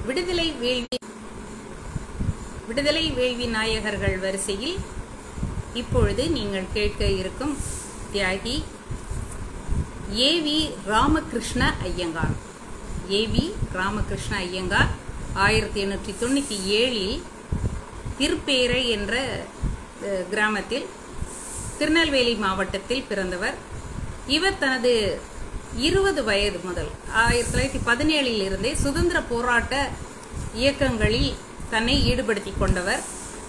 விடுதலை வேள்வி விடுதலை வேள்வி நாயகர்கள் வரிசையில் இப்பொழுது நீங்கள் கேட்க இருக்கும் தியாகி ஏவி ராமகிருஷ்ண ஐயங்கார் ஏவி ராமகிருஷ்ண ஐயங்கார் ஆயிரத்தி எண்ணூற்றி தொண்ணூற்றி ஏழில் திருப்பேரை என்ற அஹ், கிராமத்தில் திருநெல்வேலி மாவட்டத்தில் பிறந்தவர் இவர் தனது இருபது வயது முதல் ஆயிரத்தி தொள்ளாயிரத்தி பதினேழில் இருந்தே சுதந்திர போராட்ட இயக்கங்களில் தன்னை ஈடுபடுத்திக் கொண்டவர்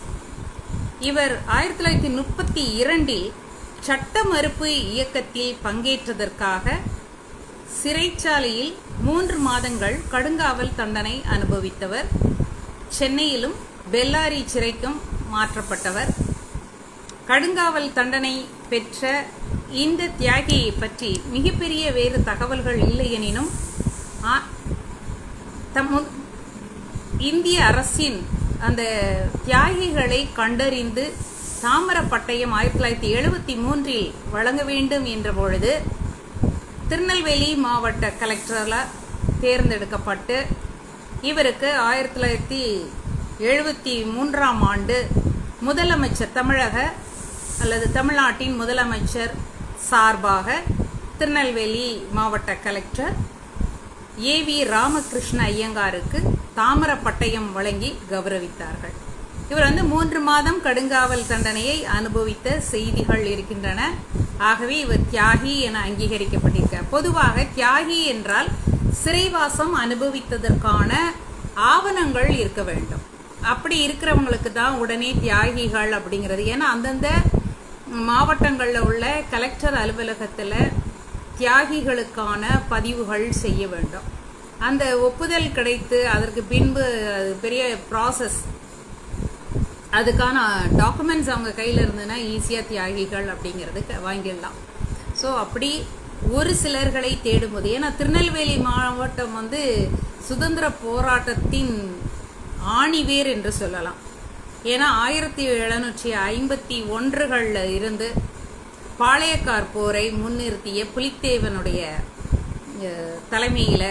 இவர் ஆயிரத்தி தொள்ளாயிரத்தி முப்பத்தி இரண்டில் சட்ட மறுப்பு இயக்கத்தில் பங்கேற்றதற்காக சிறைச்சாலையில் மூன்று மாதங்கள் கடுங்காவல் தண்டனை அனுபவித்தவர் சென்னையிலும் பெல்லாரி சிறைக்கும் மாற்றப்பட்டவர் கடுங்காவல் தண்டனை பெற்ற இந்த தியாகியை பற்றி மிகப்பெரிய வேறு தகவல்கள் இல்லை எனினும் ஆ- தம் இந்திய அரசின் அந்த தியாகிகளை கண்டறிந்து தாமர பட்டயம் ஆயிரத்தி தொள்ளாயிரத்தி எழுபத்தி மூன்றில் வழங்க வேண்டும் என்ற பொழுது திருநெல்வேலி மாவட்ட கலெக்டரால் தேர்ந்தெடுக்கப்பட்டு இவருக்கு ஆயிரத்தி தொள்ளாயிரத்தி எழுபத்தி மூன்றாம் ஆண்டு முதலமைச்சர் தமிழக அல்லது தமிழ்நாட்டின் முதலமைச்சர் சார்பாக திருநெல்வேலி மாவட்ட கலெக்டர் ஏ வி ராமகிருஷ்ண ஐயங்காருக்கு தாமர பட்டயம் வழங்கி கௌரவித்தார்கள் இவர் வந்து மூன்று மாதம் கடுங்காவல் தண்டனையை அனுபவித்த செய்திகள் இருக்கின்றன ஆகவே இவர் தியாகி என அங்கீகரிக்கப்பட்டிருக்கார் பொதுவாக தியாகி என்றால் சிறைவாசம் அனுபவித்ததற்கான ஆவணங்கள் இருக்க வேண்டும் அப்படி இருக்கிறவங்களுக்கு தான் உடனே தியாகிகள் அப்படிங்கிறது ஏன்னா அந்தந்த மாவட்டங்களில் உள்ள கலெக்டர் அலுவலகத்தில் தியாகிகளுக்கான பதிவுகள் செய்ய வேண்டும் அந்த ஒப்புதல் கிடைத்து அதற்கு பின்பு அது பெரிய ப்ராசஸ் அதுக்கான டாக்குமெண்ட்ஸ் அவங்க கையில் இருந்ததுன்னா ஈஸியாக தியாகிகள் அப்படிங்கிறது க- வாங்கிடலாம் ஸோ அப்படி ஒரு சிலர்களை தேடும்போது ஏன்னா திருநெல்வேலி மாவட்டம் வந்து சுதந்திர போராட்டத்தின் ஆணிவேர் என்று சொல்லலாம் ஏன்னா ஆயிரத்தி எழுநூற்றி ஐம்பத்தி ஒன்றுகளில் இருந்து பாளையக்கார் போரை முன்னிறுத்திய புலித்தேவனுடைய அஹ், தலைமையில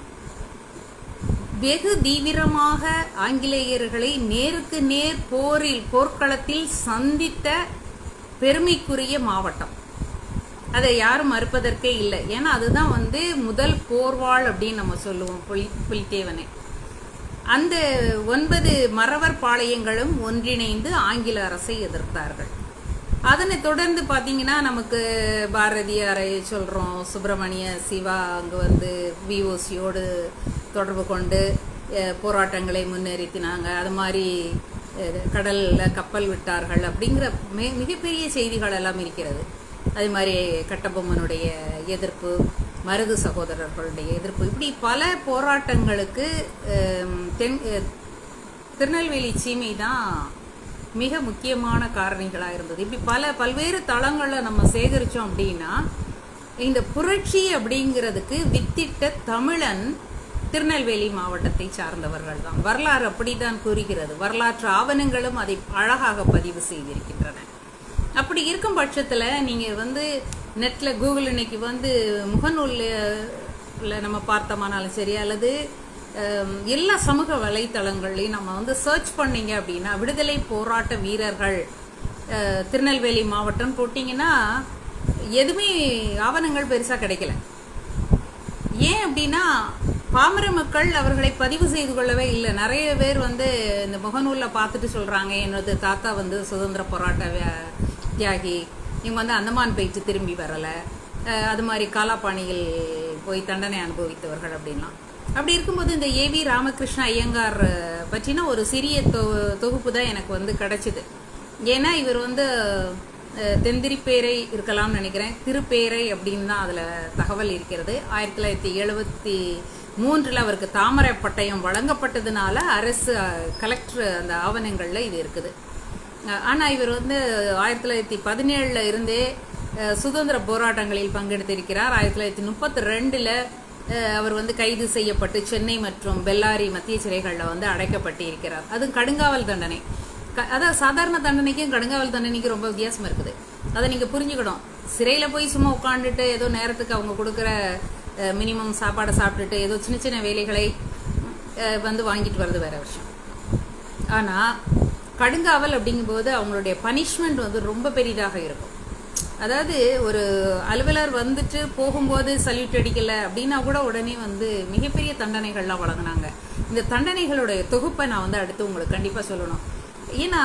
வெகு தீவிரமாக ஆங்கிலேயர்களை நேருக்கு நேர் போரில் போர்க்களத்தில் சந்தித்த பெருமைக்குரிய மாவட்டம் அதை யாரும் மறுப்பதற்கே இல்லை ஏன்னா அதுதான் வந்து முதல் போர்வாள் அப்படின்னு நம்ம சொல்லுவோம் புலி புலித்தேவனை அந்த ஒன்பது மறவர் பாளையங்களும் ஒன்றிணைந்து ஆங்கில அரசை எதிர்த்தார்கள் அதனை தொடர்ந்து பார்த்தீங்கன்னா நமக்கு பாரதியாரை சொல்கிறோம் சுப்பிரமணிய சிவா அங்கே வந்து விஓசியோடு தொடர்பு கொண்டு அஹ், போராட்டங்களை முன்னேறித்தினாங்க அது மாதிரி அஹ், கடல்ல கப்பல் விட்டார்கள் அப்படிங்கிற மிக மிகப்பெரிய செய்திகள் எல்லாம் இருக்கிறது அது மாதிரி கட்டபொம்மனுடைய எதிர்ப்பு மருது சகோதரர்களுடைய எதிர்ப்பு இப்படி பல போராட்டங்களுக்கு அஹ், தென் அஹ், திருநெல்வேலி சீமை தான் மிக முக்கியமான காரணிகளாக இருந்தது இப்படி பல பல்வேறு தளங்களை நம்ம சேகரித்தோம் அப்படின்னா இந்த புரட்சி அப்படிங்கிறதுக்கு வித்திட்ட தமிழன் திருநெல்வேலி மாவட்டத்தை சார்ந்தவர்கள் தான் வரலாறு அப்படித்தான் கூறுகிறது வரலாற்று ஆவணங்களும் அதை அழகாக பதிவு செய்திருக்கின்றன அப்படி இருக்கும் பட்சத்தில் நீங்கள் வந்து நெட்டில் கூகுள் இன்னைக்கு வந்து முகநூலில் நம்ம பார்த்தோமானாலும் சரி அல்லது அஹ், எல்லா சமூக வலைத்தளங்கள்லையும் நம்ம வந்து சர்ச் பண்ணீங்க அப்படின்னா விடுதலை போராட்ட வீரர்கள் அஹ், திருநெல்வேலி மாவட்டம் போட்டிங்கன்னா எதுவுமே ஆவணங்கள் பெருசாக கிடைக்கல ஏன் அப்படின்னா பாமர மக்கள் அவர்களை பதிவு செய்து கொள்ளவே இல்லை நிறைய பேர் வந்து இந்த முகநூலில் பார்த்துட்டு சொல்கிறாங்க என்னது தாத்தா வந்து சுதந்திர போராட்ட வே- தியாகி இவங்க வந்து அந்தமான் போயிட்டு திரும்பி வரலை அஹ் அது மாதிரி காலாபாணியில் போய் தண்டனை அனுபவித்தவர்கள் அப்படின்லாம் அப்படி இருக்கும்போது இந்த ஏவி ராமகிருஷ்ண ஐயங்கார் அஹ், பற்றின ஒரு சிறிய தொ தொகுப்பு தான் எனக்கு வந்து கிடைச்சிது ஏன்னா இவர் வந்து அஹ், தென்திரிப்பேரை இருக்கலாம்னு நினைக்கிறேன் திருப்பேரை அப்படின்னு தான் அதில் தகவல் இருக்கிறது ஆயிரத்தி தொள்ளாயிரத்தி எழுபத்தி மூன்றில் அவருக்கு தாமரை பட்டயம் வழங்கப்பட்டதுனால அரசு அஹ், கலெக்டர் அந்த ஆவணங்களில் இது இருக்குது அஹ், ஆனா இவர் வந்து ஆயிரத்தி தொள்ளாயிரத்தி பதினேழுல இருந்தே அஹ், சுதந்திர போராட்டங்களில் பங்கெடுத்திருக்கிறார் ஆயிரத்தி தொள்ளாயிரத்தி முப்பத்தி ரெண்டுல அஹ், அவர் வந்து கைது செய்யப்பட்டு சென்னை மற்றும் பெல்லாரி மத்திய சிறைகளில் வந்து அடைக்கப்பட்டு இருக்கிறார் அது கடுங்காவல் தண்டனை க- அதான் சாதாரண தண்டனைக்கும் கடுங்காவல் தண்டனைக்கும் ரொம்ப வித்தியாசம் இருக்குது அதை நீங்க புரிஞ்சுக்கணும் சிறையில போய் சும்மா உட்காந்துட்டு ஏதோ நேரத்துக்கு அவங்க கொடுக்குற மினிமம் சாப்பாடை சாப்பிட்டுட்டு ஏதோ சின்ன சின்ன வேலைகளை அஹ், வந்து வாங்கிட்டு வர்றது வேற விஷயம் ஆனால் கடுங்காவல் அப்படிங்கும்போது அவங்களுடைய பனிஷ்மெண்ட் வந்து ரொம்ப பெரிதாக இருக்கும் அதாவது ஒரு அலுவலர் வந்துட்டு போகும்போது சல்யூட் அடிக்கல அப்படின்னா கூட உடனே வந்து மிகப்பெரிய தண்டனைகள்லாம் வழங்கினாங்க இந்த தண்டனைகளுடைய தொகுப்பை நான் வந்து அடுத்து உங்களுக்கு கண்டிப்பாக சொல்லணும் ஏன்னா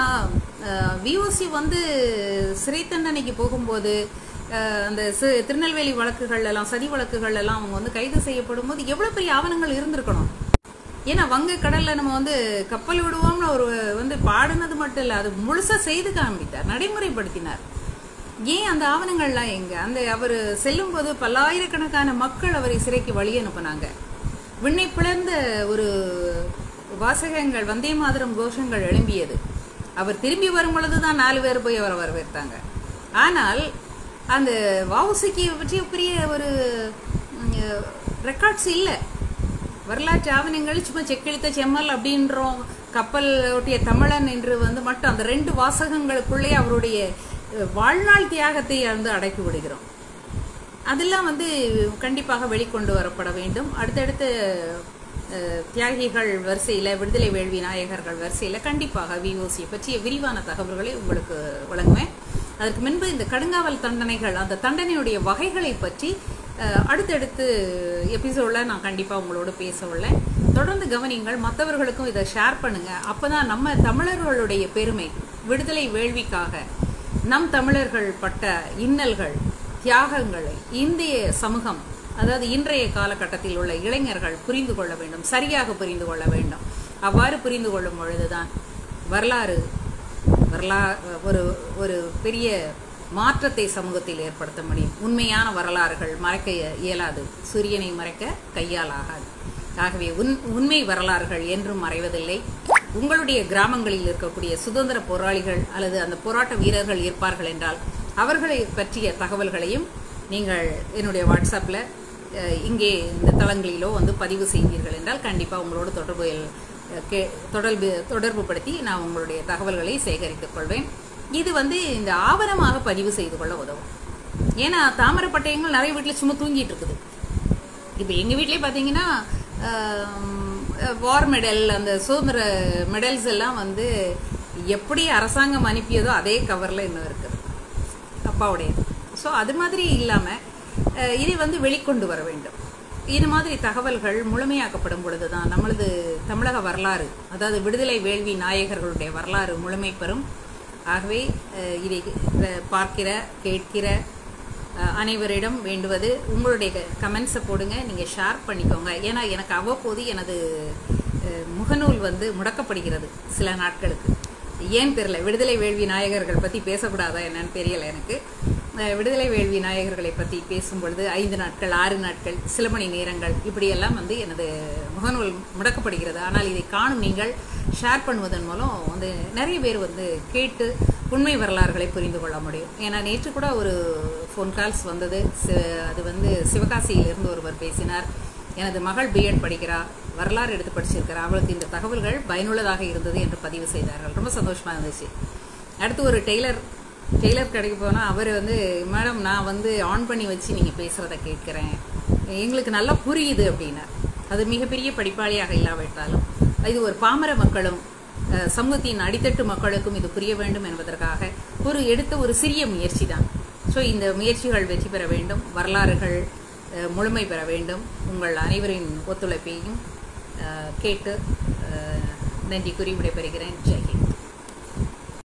விஓசி வந்து சிறை தண்டனைக்கு போகும்போது அஹ், அந்த சி- திருநெல்வேலி வழக்குகள் எல்லாம் சதி வழக்குகள் எல்லாம் அவங்க வந்து கைது செய்யப்படும் போது எவ்வளவு பெரிய ஆவணங்கள் இருந்திருக்கணும் ஏன்னா வங்க கடல்ல நம்ம வந்து கப்பல் விடுவோம்னு ஒரு வந்து பாடுனது மட்டும் இல்ல அது முழுசா செய்து காண்பித்தார் நடைமுறைப்படுத்தினார் ஏன் அந்த ஆவணங்கள்லாம் எங்க அந்த அவர் செல்லும் போது பல்லாயிரக்கணக்கான மக்கள் அவரை சிறைக்கு வழி அனுப்புனாங்க விண்ணை பிளர்ந்த ஒரு வாசகங்கள் வந்தே மாதரம் கோஷங்கள் எழும்பியது அவர் திரும்பி வரும் பொழுதுதான் நாலு பேர் போய் அவரை வரவேற்றாங்க ஆனால் அந்த வவுசிக்கு பற்றிய பெரிய ஒரு ரெக்கார்ட்ஸ் இல்லை வரலாற்று ஆவணங்கள் சும்மா செக்கெழுத்த செம்மல் அப்படின்றோம் கப்பல் ஒட்டிய தமிழன் என்று வந்து மட்டும் அந்த ரெண்டு வாசகங்களுக்குள்ளே அவருடைய அஹ், வாழ்நாள் தியாகத்தை வந்து அடக்கி விடுகிறோம் அதெல்லாம் வந்து கண்டிப்பாக வெளிக்கொண்டு வரப்பட வேண்டும் அடுத்தடுத்த அஹ், தியாகிகள் வரிசையில் விடுதலை வேள்வி நாயகர்கள் வரிசையில் கண்டிப்பாக விஓசி பற்றிய விரிவான தகவல்களை உங்களுக்கு வழங்குவேன் அதற்கு முன்பு இந்த கடுங்காவல் தண்டனைகள் அந்த தண்டனையுடைய வகைகளை பற்றி அஹ், அடுத்தடுத்து எபிசோடில் நான் கண்டிப்பாக உங்களோட பேச உள்ளேன் தொடர்ந்து கவனிங்கள் மற்றவர்களுக்கும் இதை ஷேர் பண்ணுங்க அப்பதான் நம்ம தமிழர்களுடைய பெருமை விடுதலை வேள்விக்காக நம் தமிழர்கள் பட்ட இன்னல்கள் தியாகங்களை இந்திய சமூகம் அதாவது இன்றைய காலகட்டத்தில் உள்ள இளைஞர்கள் புரிந்து கொள்ள வேண்டும் சரியாக புரிந்து கொள்ள வேண்டும் அவ்வாறு புரிந்து கொள்ளும் பொழுதுதான் வரலாறு வரலா ஒரு ஒரு பெரிய மாற்றத்தை சமூகத்தில் ஏற்படுத்த முடியும் உண்மையான வரலாறுகள் மறைக்க இயலாது சூரியனை மறைக்க கையால் ஆகாது ஆகவே உன் உண்மை வரலாறுகள் என்றும் மறைவதில்லை உங்களுடைய கிராமங்களில் இருக்கக்கூடிய சுதந்திர போராளிகள் அல்லது அந்த போராட்ட வீரர்கள் இருப்பார்கள் என்றால் அவர்களை பற்றிய தகவல்களையும் நீங்கள் என்னுடைய வாட்ஸ்அப்பில் அஹ், இங்கே இந்த தளங்களிலோ வந்து பதிவு செய்தீர்கள் என்றால் கண்டிப்பாக உங்களோட தொடர்பு அஹ், கே- தொடர்பு தொடர்பு படுத்தி நான் உங்களுடைய தகவல்களை சேகரித்துக் கொள்வேன் இது வந்து இந்த ஆவணமாக பதிவு செய்து கொள்ள உதவும் ஏன்னா தாமரை பட்டயங்கள் நிறைய வீட்டில் சும்மா தூங்கிட்டு இருக்குது இப்போ எங்கள் வீட்லேயே பார்த்தீங்கன்னா வார் மெடல் அந்த சுதந்திர மெடல்ஸ் எல்லாம் வந்து எப்படி அரசாங்கம் அனுப்பியதோ அதே கவரில் இன்னும் இருக்குது அப்பாவுடையது ஸோ அது மாதிரி இல்லாமல் இதை வந்து வெளிக்கொண்டு வர வேண்டும் இது மாதிரி தகவல்கள் முழுமையாக்கப்படும் பொழுதுதான் நம்மளது தமிழக வரலாறு அதாவது விடுதலை வேள்வி நாயகர்களுடைய வரலாறு முழுமை பெறும் ஆகவே அஹ், இதை அஹ், பார்க்கிற கேட்கிற அஹ், அனைவரிடம் வேண்டுவது உங்களுடைய கமெண்ட்ஸை போடுங்க நீங்கள் ஷேர் பண்ணிக்கோங்க ஏன்னா எனக்கு அவ்வப்போது எனது அஹ், முகநூல் வந்து முடக்கப்படுகிறது சில நாட்களுக்கு ஏன் தெரியல விடுதலை வேள்வி நாயகர்கள் பற்றி பேசக்கூடாதா என்னன்னு தெரியல எனக்கு அஹ், விடுதலை வேள்வி நாயகர்களை பற்றி பேசும் பொழுது ஐந்து நாட்கள் ஆறு நாட்கள் சில மணி நேரங்கள் இப்படியெல்லாம் வந்து எனது முகநூல் முடக்கப்படுகிறது ஆனால் இதை காணும் நீங்கள் ஷேர் பண்ணுவதன் மூலம் வந்து நிறைய பேர் வந்து கேட்டு உண்மை வரலாறுகளை புரிந்து கொள்ள முடியும் ஏன்னா நேற்று கூட ஒரு ஃபோன் கால்ஸ் வந்தது சி- அது வந்து சிவகாசியிலிருந்து ஒருவர் பேசினார் எனது மகள் பிஎட் படிக்கிறா வரலாறு எடுத்து படிச்சிருக்கிறா அவளுக்கு இந்த தகவல்கள் பயனுள்ளதாக இருந்தது என்று பதிவு செய்தார்கள் ரொம்ப சந்தோஷமா இருந்துச்சு அடுத்து ஒரு டெய்லர் டெய்லர் கடைக்கு போனால் அவர் வந்து மேடம் நான் வந்து ஆன் பண்ணி வச்சு நீங்கள் பேசுகிறத கேட்குறேன் எங்களுக்கு நல்லா புரியுது அப்படின்னார் அது மிகப்பெரிய படிப்பாளியாக இல்லாவிட்டாலும் இது ஒரு பாமர மக்களும் அஹ், சமூகத்தின் அடித்தட்டு மக்களுக்கும் இது புரிய வேண்டும் என்பதற்காக ஒரு எடுத்த ஒரு சிறிய முயற்சி தான் ஸோ இந்த முயற்சிகள் வெற்றி பெற வேண்டும் வரலாறுகள் அஹ், முழுமை பெற வேண்டும் உங்கள் அனைவரின் ஒத்துழைப்பையும் அஹ், கேட்டு அஹ், நன்றி கூறி விடைபெறுகிறேன் ஜெய்ஹிந்த்